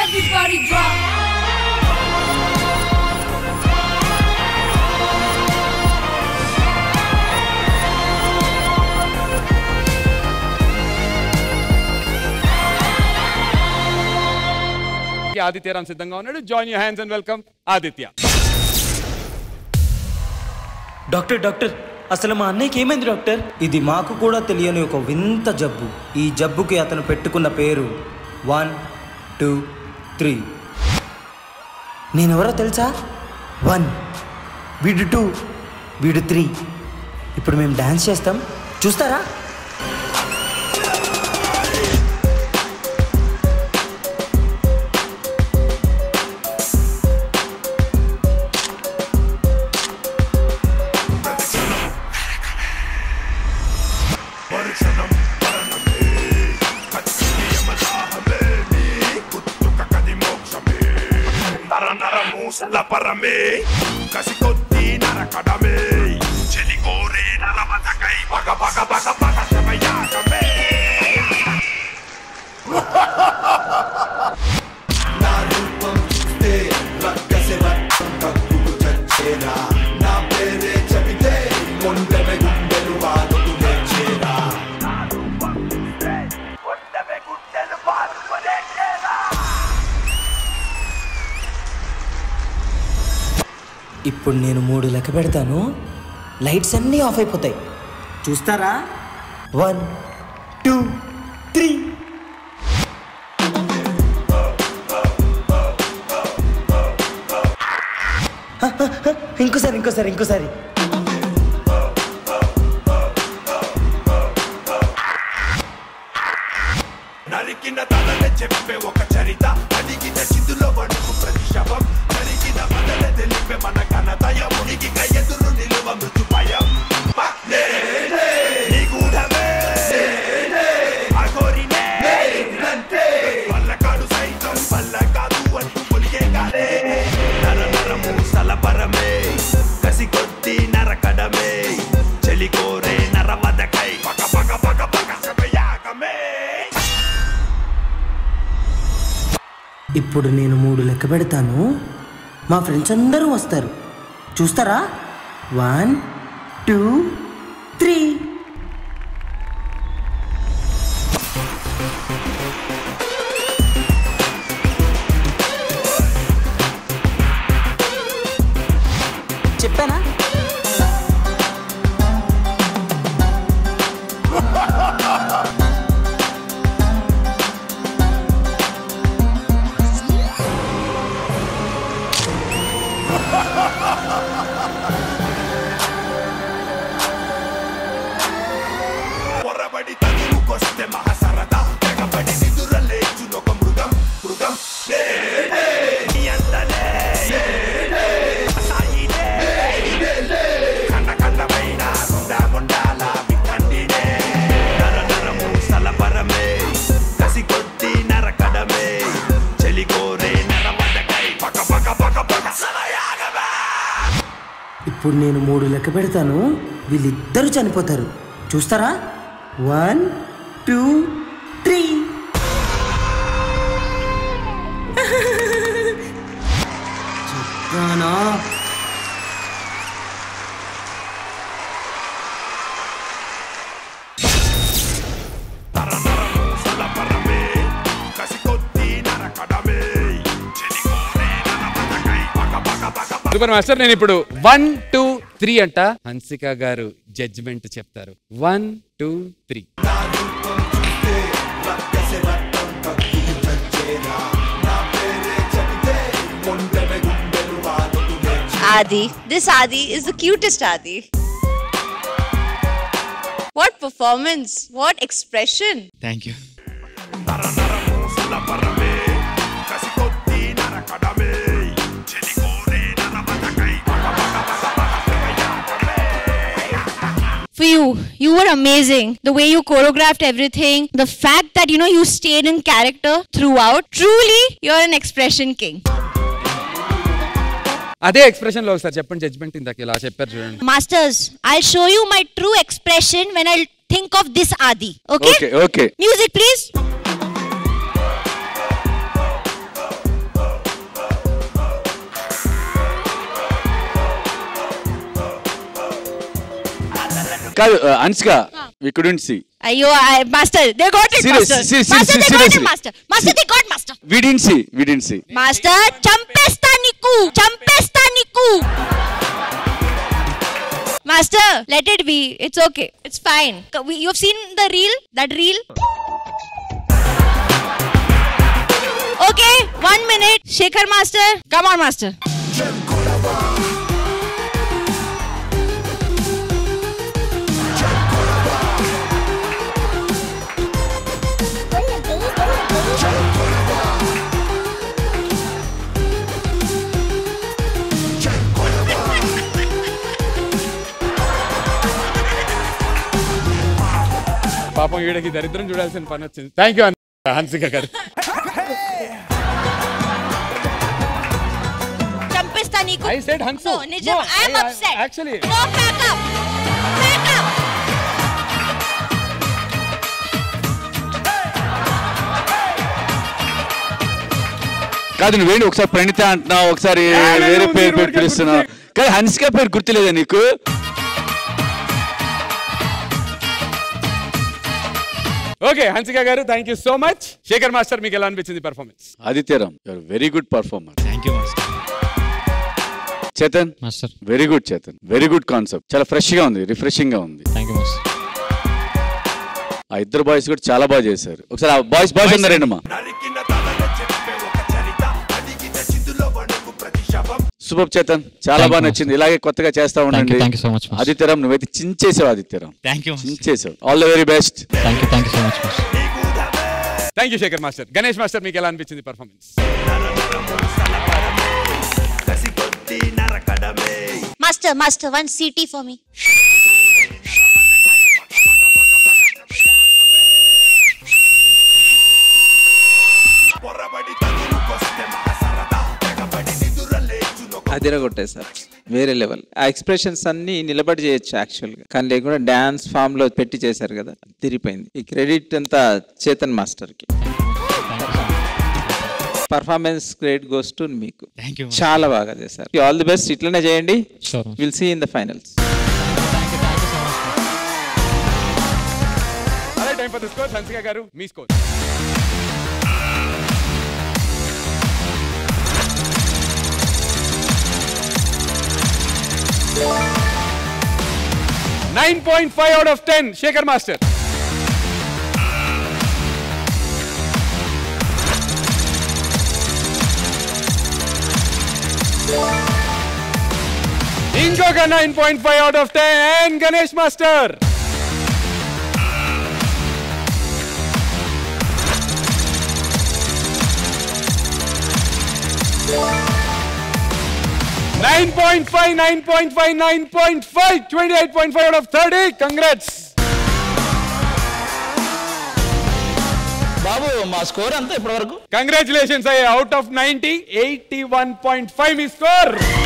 Everybody drop. Adityaram సిద్ధంగా ఉన్నాడు join you hands and welcome Aditya doctor doctor అసలు మా అన్నయ్యకి ఏమైంది డాక్టర్ ఇది మాకు కూడా తెలియని ఒక వింత జబ్బు ఈ జబ్బుకి అతను పెట్టుకున్న పేరు వన్ టూ త్రీ నేనెవరో తెలుసా వన్ వీడు టూ వీడు త్రీ ఇప్పుడు మేము డ్యాన్స్ చేస్తాం చూస్తారా La para me, casi cotti narakadame, cheli kore narabatakai, baga baga baga baga sabayakame. ఇప్పుడు నేను మూడు లెక్క పెడతాను లైట్స్ అన్నీ ఆఫ్ అయిపోతాయి చూస్తారా వన్ టూ త్రీ ఇంకోసారి ఇంకోసారి ఇంకోసారి నరికిన తలనే చెప్పే ఒక చరిత అడిగిన చితులో వణుకు ప్రతి శవం నరికిన బదల తెలిపే మన ఘనత యమునికి ఎదురు నిలువ మృతు భయం మ, నేనే, నీ గూఢమే, నేనే, అఘోరినే, నేనంటే, పల్లకాడు సైతం పల్ల కాదు అంటూ పొలిగే కాలే నర నరము సలపరమే కసి కొద్ది నరకడమే చెలి కోరే నరవదకై పగ పగ పగ పగ సమయాగమే ఇప్పుడు నేను మూడు లెక్క పెడతాను మా ఫ్రెండ్స్ అందరూ వస్తారు చూస్తారా వన్ టూ త్రీ చెప్పానా పొరబడి తగులుకొస్తే మహాసరద తెగబడి నిదుర లేచునొక మృగం మృగం నేనే, నీ అంతనే నేనే, సాయినే, ఖండ ఖండమైన రుండా ముండాల విఖండినే నర నరము సలపరమే కసి కొద్ది నరకడమే చెలి కోరే నరమదకై పక పక పక పక సమయాగమే ఇప్పుడు నేను మూడు లెక్క పెడతాను వీళ్ళిద్దరూ చనిపోతారు చూస్తారా వన్ టూ త్రీ చెప్తానా సలపరమే కసి కొద్ది నరకడమే చెలి కోరే నరమదకై పక పక పక పక సూపర్ మాస్టర్ నేను ఇప్పుడు వన్ టూ త్రీ అంట హన్సిక గారు జడ్జిమెంట్ చెప్తారు one two three Adi. This Adi is the cutest Adi. What performance? What expression? Thank you సలపరమే కసి కొద్ది నరకడమే చెలి కోరే నరమదకై పక పక పక పక సమయాగమే For you, you were amazing. The way you choreographed everything, the fact that you know you stayed in character throughout. Truly, you're an expression king. అదే ఎక్స్ప్రెషన్ లో ఒకసారి చెప్పండి జడ్జ్మెంట్ ఇందాక ఇలా చెప్పారు చూడండి Masters, I'll show you my true expression when I'll think of this Adi. Okay? Okay okay Music, please. కాదు Hansika we couldn't see అయ్యో master they got it Serious, master serious, master they got seriously. It master master they got master we did see we did see master చంపేస్తా నీకు చంపేస్తా నీకు master let it be it's okay it's fine you have seen the reel that reel okay one minute Shekhar master come on master పాపం వీడికి దరిద్రం చూడాల్సిన పని వచ్చింది థ్యాంక్ యూ హన్సిక గారు చంపేస్తా నీకు I said Hansu. No, నిజం No, I am I- I- upset actually- no backup backup కాదు నువ్వేంటి ఒకసారి ప్రణిత అంటున్నావు ఒకసారి ఆ, నేను వేరే పేరు మీరు పేరు ఊరికే పిలుస్తున్నావు కానీ హన్సిక పేరు గుర్తులేదా నీకు ఓకే హన్సిక గారు thank you so much Shekhar master మీకు ఎలా అనిపించింది performance Adityaram very good performer thank you master Chetan master very good Chetan very good concept చాలా ఫ్రెష్ గా ఉంది రిఫ్రెషింగ్ గా ఉంది థ్యాంక్ యూ మాస్టర్ ఆ ఇద్దరు బాయ్స్ కూడా చాలా బాగా చేశారు ఒకసారి ఆ బాయ్స్ బాయ్స్ ఉన్నారండి మా నరికిన తలనే చెప్పే ఒక చరిత అడిగిన చిందులో వణుకు ప్రతి శవం సూపర్ చేతన్ చాలా Thank బాగా you, నచ్చింది ఇలాగే కొత్తగా చేస్తా ఉండండి you, thank you so much, master. Adityaram నువ్వైతే చించేసావు ఆదిత్యరామ్ థ్యాంక్ యూ చించేసావు all the very best thank you thank you so much master thank you Shekhar master Ganesh master మీకు ఎలా అనిపించింది పర్ఫార్మెన్స్ కసి కొద్ది నరకడమే Master, master, one CT for me. పొరబడి తగులుకొస్తే మా సరదా తెగబడి నిదుర లేచును అదిరగొట్టేశారు వేరే లెవెల్ ఆ ఎక్స్ప్రెషన్స్ అన్ని నిలబడి చేయొచ్చు యాక్చువల్గా కానీ లేకుండా డ్యాన్స్ ఫామ్ లో పెట్టి చేశారు కదా తిరిగిపోయింది ఈ క్రెడిట్ అంతా చేతన్ మాస్టర్ కి పర్ఫార్మెన్స్ గ్రేట్ గోస్ టు మీకు థ్యాంక్ యూ చాలా బాగా చేశారు ఆల్ ది బెస్ట్ ఇట్లనే చేయండి Sure. Will see in the finals అదే time for the score Hansika గారు మీ score nine point five out of ten Shekhar master ఇంకొక nine point five out of ten Ganesh master nine point five nine point five nine point five twenty eight point five out of thirty congrats బాబు మా score అంతా ఇప్పటి వరకు congratulations అయ్యే out of ninety eighty one point five మీ score